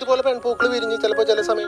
ഇതുപോലെ പെൺപൂക്കൾ വിരിഞ്ഞ് ചിലപ്പോൾ ചില സമയം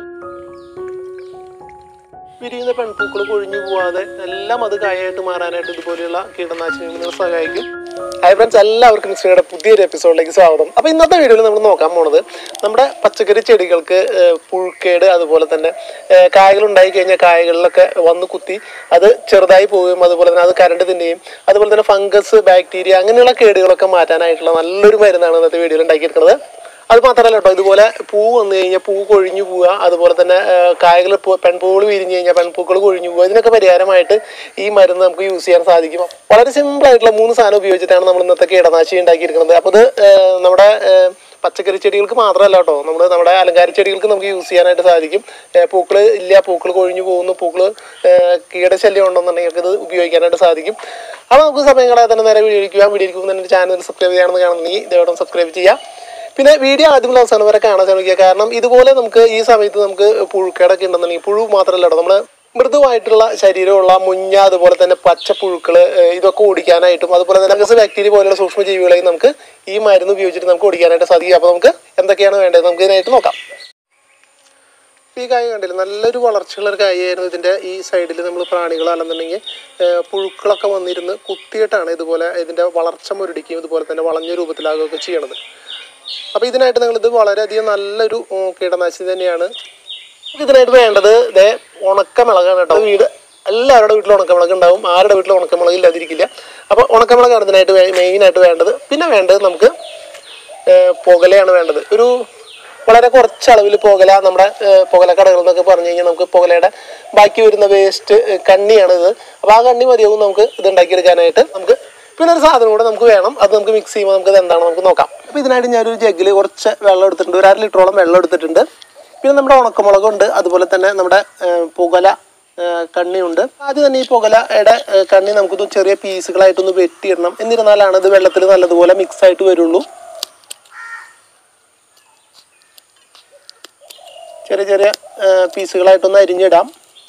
വിരിയുന്ന പെൺപൂക്കൾ കൊഴിഞ്ഞു പോവാതെ എല്ലാം അത് കായായിട്ട് മാറാനായിട്ട് ഇതുപോലെയുള്ള കീടനാശിനികൾ സഹായിക്കും ഹായ് ഫ്രണ്ട്സ് എല്ലാവർക്കും മിസ്റ്ററുടെ പുതിയൊരു എപ്പിസോഡിലേക്ക് സ്വാഗതം അപ്പോൾ ഇന്നത്തെ വീഡിയോയിൽ നമ്മൾ നോക്കാൻ പോണത് നമ്മുടെ പച്ചക്കറി ചെടികൾക്ക് ഏഹ്, പുഴുക്കേട് അതുപോലെ തന്നെ ഏഹ്, കായകൾ ഉണ്ടായി കഴിഞ്ഞാൽ കായകളിലൊക്കെ വന്ന് കുത്തി അത് ചെറുതായി പോവുകയും അതുപോലെ തന്നെ അത് കരണ്ട് തിന്നുകയും അതുപോലെ തന്നെ ഫംഗസ് ബാക്ടീരിയ അങ്ങനെയുള്ള കേടുകളൊക്കെ മാറ്റാനായിട്ടുള്ള നല്ലൊരു മരുന്നാണ് ഇന്നത്തെ വീഡിയോയിൽ ഉണ്ടാക്കിയിരിക്കുന്നത് അത് മാത്രമല്ല കേട്ടോ ഇതുപോലെ പൂ വന്നു കഴിഞ്ഞാൽ പൂ കൊഴിഞ്ഞു പോവുക അതുപോലെ തന്നെ കായകൾ പെൺപൂകൾ വിരിഞ്ഞു കഴിഞ്ഞാൽ പെൺപൂക്കൾ കൊഴിഞ്ഞു പോവുക ഇതിനൊക്കെ പരിഹാരമായിട്ട് ഈ മരുന്ന് നമുക്ക് യൂസ് ചെയ്യാൻ സാധിക്കും വളരെ സിമ്പിൾ ആയിട്ടുള്ള മൂന്ന് സാധനം ഉപയോഗിച്ചിട്ടാണ് നമ്മൾ ഇന്നത്തെ കീടനാശിനി ഉണ്ടാക്കിയിരിക്കുന്നത് അപ്പോൾ ഇത് ഏഹ്, നമ്മുടെ ഏഹ്, പച്ചക്കറി ചെടികൾക്ക് മാത്രമല്ല കേട്ടോ നമ്മൾ നമ്മുടെ അലങ്കാര ചെടികൾക്ക് നമുക്ക് യൂസ് ചെയ്യാനായിട്ട് സാധിക്കും പൂക്കൾ ഇല്ല പൂക്കൾ കൊഴിഞ്ഞു പോകുന്നു പൂക്കൾ കീടശല്യം ഉണ്ടെന്നുണ്ടെങ്കിൽ ഇത് ഉപയോഗിക്കാനായിട്ട് സാധിക്കും അപ്പോൾ നമുക്ക് സമയം കളയാതെ തന്നെ നേരെ വീഡിയോയ്ക്ക് വീഡിയോയ്ക്ക് തന്നെ ചാനൽ സബ്സ്ക്രൈബ് ചെയ്യണമെന്ന് കാണുന്നുണ്ടെങ്കിൽ ദയവായിട്ടും സബ്സ്ക്രൈബ് ചെയ്യാം പിന്നെ വീഡിയോ ആദ്യം മുതൽ അവസാനം വരെ കാണാൻ ശ്രമിക്കുക കാരണം ഇതുപോലെ നമുക്ക് ഈ സമയത്ത് നമുക്ക് പുഴുക്കേടൊക്കെ ഉണ്ടെന്നുണ്ടെങ്കിൽ പുഴു മാത്രമല്ല കേട്ടോ നമ്മൾ മൃദുവായിട്ടുള്ള ശരീരമുള്ള മുഞ്ഞ അതുപോലെ തന്നെ പച്ചപ്പുഴുക്കൾ ഇതൊക്കെ ഓടിക്കാനായിട്ടും അതുപോലെ തന്നെ ഫംഗസ് ബാക്ടീരിയ പോലെയുള്ള സൂക്ഷ്മജീവികളെയും നമുക്ക് ഈ മരുന്ന് ഉപയോഗിച്ചിട്ട് നമുക്ക് ഓടിക്കാനായിട്ട് സാധിക്കും അപ്പോൾ നമുക്ക് എന്തൊക്കെയാണ് വേണ്ടത് നമുക്ക് ഇതിനായിട്ട് നോക്കാം ഈ കായ കണ്ടില്ല നല്ലൊരു വളർച്ചയുള്ള ഒരു കായായിരുന്നു ഇതിൻ്റെ ഈ സൈഡിൽ നമ്മൾ പ്രാണികളല്ലെന്നുണ്ടെങ്കിൽ പുഴുക്കളൊക്കെ വന്നിരുന്ന് കുത്തിയിട്ടാണ് ഇതുപോലെ ഇതിൻ്റെ വളർച്ച മുരടിക്കുകയും ഇതുപോലെ തന്നെ വളഞ്ഞ രൂപത്തിലാകുകയൊക്കെ ചെയ്യണത് അപ്പോൾ ഇതിനായിട്ട് നിങ്ങളിത് വളരെയധികം നല്ലൊരു ഉം, കീടനാശിനി തന്നെയാണ് നമുക്ക് ഇതിനായിട്ട് വേണ്ടത് ഇതേ ഉണക്കമിളകാണ് കേട്ടോ വീട് എല്ലാവരുടെ വീട്ടിലും ഉണക്കമിളക് ഉണ്ടാവും ആരുടെ വീട്ടിലും ഉണക്കമിളക് ഇല്ലാതിരിക്കില്ല അപ്പോൾ ഉണക്കമിളകാണ് ഇതിനായിട്ട് മെയിനായിട്ട് വേണ്ടത് പിന്നെ വേണ്ടത് നമുക്ക് ഏഹ്, പുകലയാണ് വേണ്ടത് ഒരു വളരെ കുറച്ച് അളവിൽ പുകല നമ്മുടെ ഏഹ്, പുകല കടകൾ എന്നൊക്കെ പറഞ്ഞു കഴിഞ്ഞാൽ നമുക്ക് പുകലയുടെ ബാക്കി വരുന്ന വേസ്റ്റ് കണ്ണിയാണ് ഇത് അപ്പോൾ ആ കണ്ണി മതിയാവും നമുക്ക് ഇത് ഉണ്ടാക്കിയെടുക്കാനായിട്ട് നമുക്ക് പിന്നെ ഒരു സാധനം കൂടെ നമുക്ക് വേണം അത് നമുക്ക് മിക്സ് ചെയ്യുമ്പോൾ നമുക്ക് ഇത് എന്താണെന്ന് നമുക്ക് നോക്കാം അപ്പോൾ ഇതിനായിട്ട് ഞാനൊരു ജഗ്ഗിൽ കുറച്ച് വെള്ളം എടുത്തിട്ടുണ്ട് ഒരു അര ലിറ്ററോളം വെള്ളം എടുത്തിട്ടുണ്ട് പിന്നെ നമ്മുടെ ഉണക്കമുളകുണ്ട് അതുപോലെ തന്നെ നമ്മുടെ ഏഹ്, പുകല ഏഹ്, കണ്ണിയുണ്ട് ആദ്യം തന്നെ ഈ പുകലയുടെ ഏഹ്, കണ്ണി നമുക്കിത് ചെറിയ പീസുകളായിട്ടൊന്ന് വെട്ടിയിടണം എന്നിരുന്നാലാണ് ഇത് വെള്ളത്തിൽ നല്ലതുപോലെ മിക്സ് ആയിട്ട് വരുള്ളൂ ചെറിയ ചെറിയ ഏഹ്, പീസുകളായിട്ടൊന്ന് അരിഞ്ഞിടാം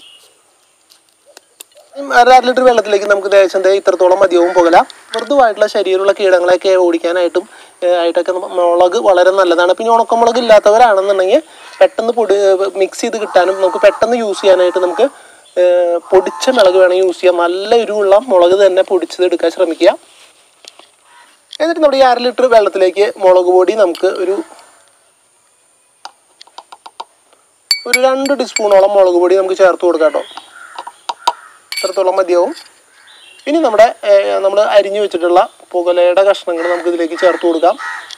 ഉം, അര അര ലിറ്റർ വെള്ളത്തിലേക്ക് നമുക്ക് ദേശം ദേ ഇത്രത്തോളം മതിയാവും പുകല മൃദുവായിട്ടുള്ള ശരീരമുള്ള കീടങ്ങളെയൊക്കെ ഓടിക്കാനായിട്ടും ഏഹ്, ആയിട്ടൊക്കെ നമ്മ- മുളക് വളരെ നല്ലതാണ് പിന്നെ ഉണക്കമുളക് ഇല്ലാത്തവരാണെന്നുണ്ടെങ്കിൽ പെട്ടെന്ന് പൊടി മിക്സ് ചെയ്ത് കിട്ടാനും നമുക്ക് പെട്ടെന്ന് യൂസ് ചെയ്യാനായിട്ട് നമുക്ക് ഏഹ്, പൊടിച്ച മുളക് വേണമെങ്കിൽ യൂസ് ചെയ്യാം നല്ല എരിവുള്ള മുളക് തന്നെ പൊടിച്ചത് എടുക്കാൻ ശ്രമിക്കുക എന്നിട്ട് നമ്മുടെ ഈ അര ലിറ്റർ വെള്ളത്തിലേക്ക് മുളക് പൊടി നമുക്ക് ഒരു ഒരു രണ്ട് ടീസ്പൂണോളം മുളക് പൊടി നമുക്ക് ചേർത്ത് കൊടുക്കാം കേട്ടോ ഇത്രത്തോളം മതിയാവും ഇനി നമ്മുടെ നമ്മൾ അരിഞ്ഞു വെച്ചിട്ടുള്ള പുകലയുടെ കഷ്ണങ്ങൾ നമുക്ക് ഇതിലേക്ക് ചേർത്ത് കൊടുക്കാം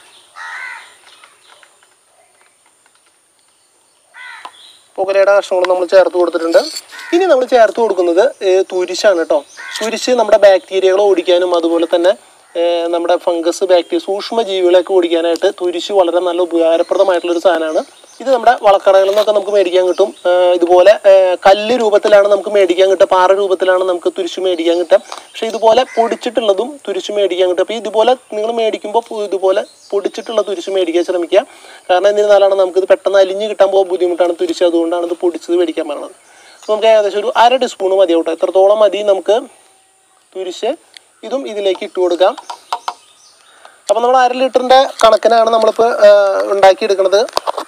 പുകലയുടെ കഷ്ണങ്ങൾ നമ്മൾ ചേർത്ത് കൊടുത്തിട്ടുണ്ട് ഇനി നമ്മൾ ചേർത്ത് കൊടുക്കുന്നത് ഏഹ്, തുരിശാണ് കേട്ടോ തുരിശ് നമ്മുടെ ബാക്ടീരിയകളെ ഓടിക്കാനും അതുപോലെ തന്നെ ഏഹ്, നമ്മുടെ ഫംഗസ് ബാക്ടീരിയ സൂക്ഷ്മ ജീവികളെയൊക്കെ ഓടിക്കാനായിട്ട് തുരിശ് വളരെ നല്ല ഉപകാരപ്രദമായിട്ടുള്ള ഒരു സാധനമാണ് ഇത് നമ്മുടെ വളക്കടകളിൽ നിന്നൊക്കെ നമുക്ക് മേടിക്കാൻ കിട്ടും ഏഹ്, ഇതുപോലെ ഏഹ്, കല്ല് രൂപത്തിലാണ് നമുക്ക് മേടിക്കാൻ കിട്ടുക പാറ രൂപത്തിലാണ് നമുക്ക് തുരിശ് മേടിക്കാൻ കിട്ടുക പക്ഷേ ഇതുപോലെ പൊടിച്ചിട്ടുള്ളതും തുരിശ് മേടിക്കാൻ കിട്ടും അപ്പോൾ ഇതുപോലെ നിങ്ങൾ മേടിക്കുമ്പോൾ പു- ഇതുപോലെ പൊടിച്ചിട്ടുള്ള തുരിശ് മേടിക്കാൻ ശ്രമിക്കുക കാരണം എന്നിരുന്നാലാണ് നമുക്കിത് പെട്ടെന്ന് അലിഞ്ഞ് കിട്ടാൻ പോകുമ്പോൾ ബുദ്ധിമുട്ടാണ് തുരിശ് അതുകൊണ്ടാണ് ഇത് പൊടിച്ചത് മേടിക്കാൻ പറയുന്നത് അപ്പോൾ നമുക്ക് ഏകദേശം ഒരു അര ടീസ്പൂൺ മതി കേട്ടോ എത്രത്തോളം മതി നമുക്ക് തുരിശ് ഇതും ഇതിലേക്ക് ഇട്ട് കൊടുക്കാം അപ്പോൾ നമ്മൾ അര ലിറ്ററിൻ്റെ കണക്കിനാണ് നമ്മളിപ്പോൾ ഉണ്ടാക്കിയെടുക്കുന്നത്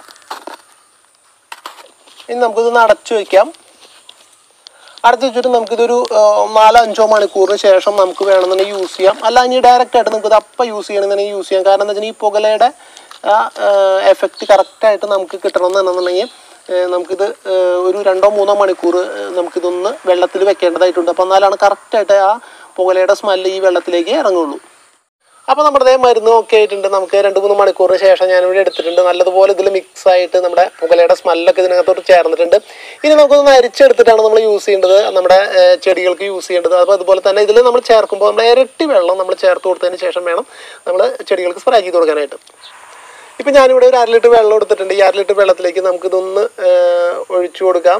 ഇനി നമുക്കിതൊന്ന് അടച്ചു വയ്ക്കാം അടച്ചു വെച്ചിട്ട് നമുക്കിതൊരു ആ, നാലോ അഞ്ചോ മണിക്കൂറിന് ശേഷം നമുക്ക് വേണമെന്നുണ്ടെങ്കിൽ യൂസ് ചെയ്യാം അല്ല ഇനി ഡയറക്റ്റ് ആയിട്ട് നമുക്കിത് അപ്പം യൂസ് ചെയ്യണമെന്നുണ്ടെങ്കിൽ യൂസ് ചെയ്യാം കാരണം എന്താ വെച്ചാൽ ഈ പുകലയുടെ ആ എഫക്റ്റ് കറക്റ്റായിട്ട് നമുക്ക് കിട്ടണമെന്നുണ്ടെന്നുണ്ടെങ്കിൽ ഏ, നമുക്കിത് ഏ, ഒരു രണ്ടോ മൂന്നോ മണിക്കൂർ ഏ, നമുക്കിതൊന്ന് വെള്ളത്തിൽ വെക്കേണ്ടതായിട്ടുണ്ട് അപ്പോൾ എന്നാലാണ് കറക്റ്റായിട്ട് ആ പുകലയുടെ സ്മെല്ല് ഈ വെള്ളത്തിലേക്ക് ഇറങ്ങുള്ളൂ അപ്പോൾ നമ്മുടെ ദേ മരുന്ന് ഒക്കെ ആയിട്ടുണ്ട് നമുക്ക് രണ്ട് മൂന്ന് മണിക്കൂറിന് ശേഷം ഞാനിവിടെ എടുത്തിട്ടുണ്ട് നല്ലതുപോലെ ഇതിൽ മിക്സ് ആയിട്ട് നമ്മുടെ പുകലയുടെ സ്മെല്ലൊക്കെ ഇതിനകത്തോട്ട് ചേർന്നിട്ടുണ്ട് ഇനി നമുക്കൊന്ന് അരിച്ചെടുത്തിട്ടാണ് നമ്മൾ യൂസ് ചെയ്യേണ്ടത് നമ്മുടെ ഏഹ്, ചെടികൾക്ക് യൂസ് ചെയ്യേണ്ടത് അപ്പോൾ അതുപോലെ തന്നെ ഇതിൽ നമ്മൾ ചേർക്കുമ്പോൾ നമ്മൾ ഇരട്ടി വെള്ളം നമ്മൾ ചേർത്ത് കൊടുത്തതിന് ശേഷം വേണം നമ്മൾ ചെടികൾക്ക് സ്പ്രേ ചെയ്ത് കൊടുക്കാനായിട്ട് ഇപ്പം ഞാനിവിടെ ഒരു അര ലിറ്റർ വെള്ളം എടുത്തിട്ടുണ്ട് ഈ അര ലിറ്റർ വെള്ളത്തിലേക്ക് നമുക്കിതൊന്ന് ഏഹ്, ഒഴിച്ചു കൊടുക്കാം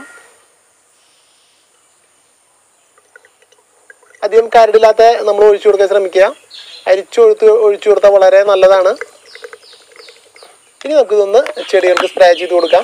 അധികം കരടില്ലാത്ത നമ്മൾ ഒഴിച്ചു കൊടുക്കാൻ ശ്രമിക്കുക അരിച്ചു കൊടുത്ത് ഒഴിച്ചു കൊടുത്താൽ വളരെ നല്ലതാണ് ഇനി നമുക്കിതൊന്ന് ചെടികൾക്ക് സ്പ്രേ ചെയ്ത് കൊടുക്കാം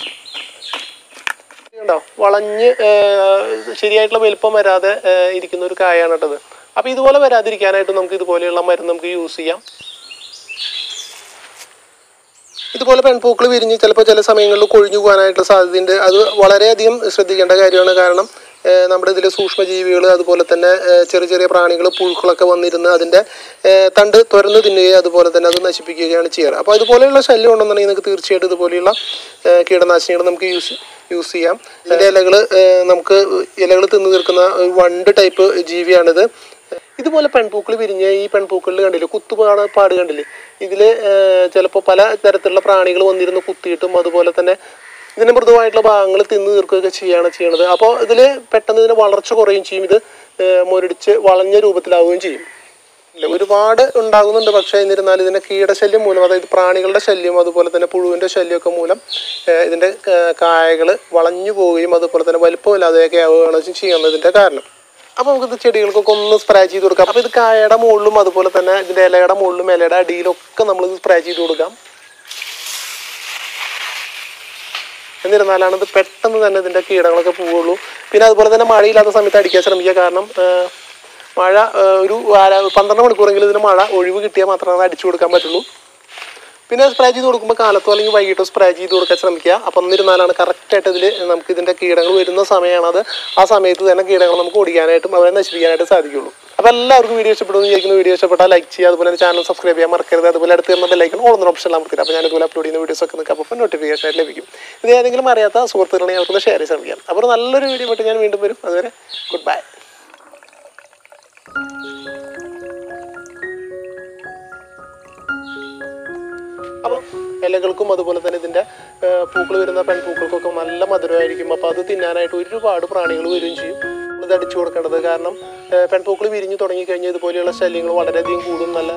ഉണ്ടോ വളഞ്ഞ് ഏഹ്, ശരിയായിട്ടുള്ള വലിപ്പം വരാതെ ഏഹ്, ഇരിക്കുന്ന ഒരു കായാണ് കേട്ടത് അപ്പോൾ ഇതുപോലെ വരാതിരിക്കാനായിട്ട് നമുക്ക് ഇതുപോലെയുള്ള മരുന്ന് നമുക്ക് യൂസ് ചെയ്യാം ഇതുപോലെ പെൺപൂക്കൾ വിരിഞ്ഞ് ചിലപ്പോൾ ചില സമയങ്ങളിൽ കൊഴിഞ്ഞു പോകാനായിട്ടുള്ള സാധ്യതയുണ്ട് അത് വളരെയധികം ശ്രദ്ധിക്കേണ്ട കാര്യമാണ് കാരണം ഏഹ് നമ്മുടെ ഇതിൽ സൂക്ഷ്മജീവികൾ അതുപോലെ തന്നെ ഏഹ് ചെറിയ ചെറിയ പ്രാണികൾ പുഴുക്കളൊക്കെ വന്നിരുന്ന് അതിൻ്റെ ഏഹ് തണ്ട് തുരന്ന് തിന്നുകയും അതുപോലെ തന്നെ അത് നശിപ്പിക്കുകയാണ് ചെയ്യാറ് അപ്പോൾ ഇതുപോലെയുള്ള ശല്യം ഉണ്ടെന്നുണ്ടെങ്കിൽ നിങ്ങൾക്ക് തീർച്ചയായിട്ടും ഇതുപോലെയുള്ള ഏഹ് കീടനാശിനികൾ നമുക്ക് യൂസ് യൂസ് ചെയ്യാം ഇതിൻ്റെ ഇലകൾ നമുക്ക് ഇലകൾ തിന്നു തീർക്കുന്ന ഒരു വണ്ട് ടൈപ്പ് ജീവിയാണിത് ഇതുപോലെ പെൺപൂക്കൾ വിരിഞ്ഞ ഈ പെൺപൂക്കളിൽ കണ്ടില്ലേ കുത്തുപാട് പാട് കണ്ടില്ലേ ഇതിൽ ചിലപ്പോൾ പല തരത്തിലുള്ള പ്രാണികൾ വന്നിരുന്ന് കുത്തിയിട്ടും അതുപോലെ തന്നെ ഇതിന് മൃദുവായിട്ടുള്ള ഭാഗങ്ങൾ തിന്നു തീർക്കുകയൊക്കെ ചെയ്യാണ് ചെയ്യണത് അപ്പോൾ ഇതിൽ പെട്ടെന്ന് ഇതിന് വളർച്ച കുറയുകയും ചെയ്യും ഇത് ഏഹ് മുരടിച്ച് വളഞ്ഞ രൂപത്തിലാവുകയും ചെയ്യും ഇല്ല ഒരുപാട് ഉണ്ടാകുന്നുണ്ട് പക്ഷേ എന്നിരുന്നാലും ഇതിൻ്റെ കീടശല്യം മൂലം അതായത് പ്രാണികളുടെ ശല്യം അതുപോലെ തന്നെ പുഴുവിൻ്റെ ശല്യമൊക്കെ മൂലം ഏഹ് ഇതിൻ്റെ കായകൾ വളഞ്ഞു പോവുകയും അതുപോലെ തന്നെ വലിപ്പമില്ലാതെയൊക്കെ ആവുകയാണ് ചെയ്യുന്നതിൻ്റെ കാരണം അപ്പോൾ നമുക്കിത് ചെടികൾക്കൊക്കെ ഒന്ന് സ്പ്രേ ചെയ്ത് കൊടുക്കാം അപ്പോൾ ഇത് കായയുടെ മുകളിലും അതുപോലെ തന്നെ ഇതിൻ്റെ ഇലയുടെ മുകളിലും ഇലയുടെ അടിയിലൊക്കെ നമ്മളിത് സ്പ്രേ ചെയ്ത് കൊടുക്കാം എന്നിരുന്നാലാണ് ഇത് പെട്ടെന്ന് തന്നെ ഇതിൻ്റെ കീടങ്ങളൊക്കെ പോവുള്ളൂ പിന്നെ അതുപോലെ തന്നെ മഴയില്ലാത്ത സമയത്ത് അടിക്കാൻ ശ്രമിക്കുക കാരണം ആ, മഴ ആ, ഒരു ആര- പന്ത്രണ്ട് മണിക്കൂറെങ്കിലും ഇതിന് മഴ ഒഴിവ് കിട്ടിയാൽ മാത്രമേ അത് അടിച്ചു കൊടുക്കാൻ പറ്റുള്ളൂ പിന്നെ സ്പ്രേ ചെയ്ത് കൊടുക്കുമ്പോൾ കാലത്തോ അല്ലെങ്കിൽ വൈകിട്ടോ സ്പ്രേ ചെയ്ത് കൊടുക്കാൻ ശ്രമിക്കുക അപ്പം എന്നിരുന്നാലാണ് കറക്റ്റായിട്ട് ഇതിൽ നമുക്ക് ഇതിൻ്റെ കീടങ്ങൾ വരുന്ന സമയമാണ് അത് ആ സമയത്ത് തന്നെ കീടങ്ങൾ നമുക്ക് ഓടിക്കാനായിട്ടും അവരെ നശിപ്പിക്കാനായിട്ട് സാധിക്കുള്ളൂ അപ്പോൾ എല്ലാവർക്കും വീഡിയോ ഇഷ്ടപ്പെടുന്നു വിചാരിക്കുന്നു വീഡിയോ ഇഷ്ടപ്പെട്ടാൽ ലൈക്ക് ചെയ്യുക അതുപോലെ തന്നെ ചാനൽ സബ്സ്ക്രൈബ് ചെയ്യാൻ മറക്കരുത് അതുപോലെ അടുത്ത് തരുന്ന ബെല്ലൈക്കൺ ഓടുന്ന ഓപ്ഷൻ നമുക്ക് അപ്പോൾ ഞാൻ ഇതുപോലെ അപ്ലോഡ് ചെയ്യുന്ന വീഡിയോസ് ഒക്കെ നിങ്ങൾക്ക് അപ്പോൾ നോട്ടിഫിക്കേഷൻ ആയിട്ട് ലഭിക്കും ഇത് ഏതെങ്കിലും അറിയാത്ത സുഹൃത്തുക്കളെ അവർക്ക് ഷെയർ ചെയ്ത് ശ്രമിക്കാം അപ്പോൾ നല്ലൊരു വീഡിയോ ആയിട്ട് ഞാൻ വീണ്ടും വരും അതുവരെ ഗുഡ് ബൈ അപ്പോൾ ഇലകൾക്കും അതുപോലെ തന്നെ ഇതിൻ്റെ പൂക്കൾ വരുന്ന പെൺപൂക്കൾക്കൊക്കെ നല്ല മധുരമായിരിക്കും അപ്പോൾ അത് തിന്നാനായിട്ട് ഒരുപാട് പ്രാണികൾ വരികയും ചെയ്യും ഇത് അടിച്ചു കൊടുക്കേണ്ടത് കാരണം പെൺപൂക്കൾ വിരിഞ്ഞു തുടങ്ങിക്കഴിഞ്ഞാൽ ഇതുപോലെയുള്ള ശല്യങ്ങൾ വളരെയധികം കൂടും നല്ല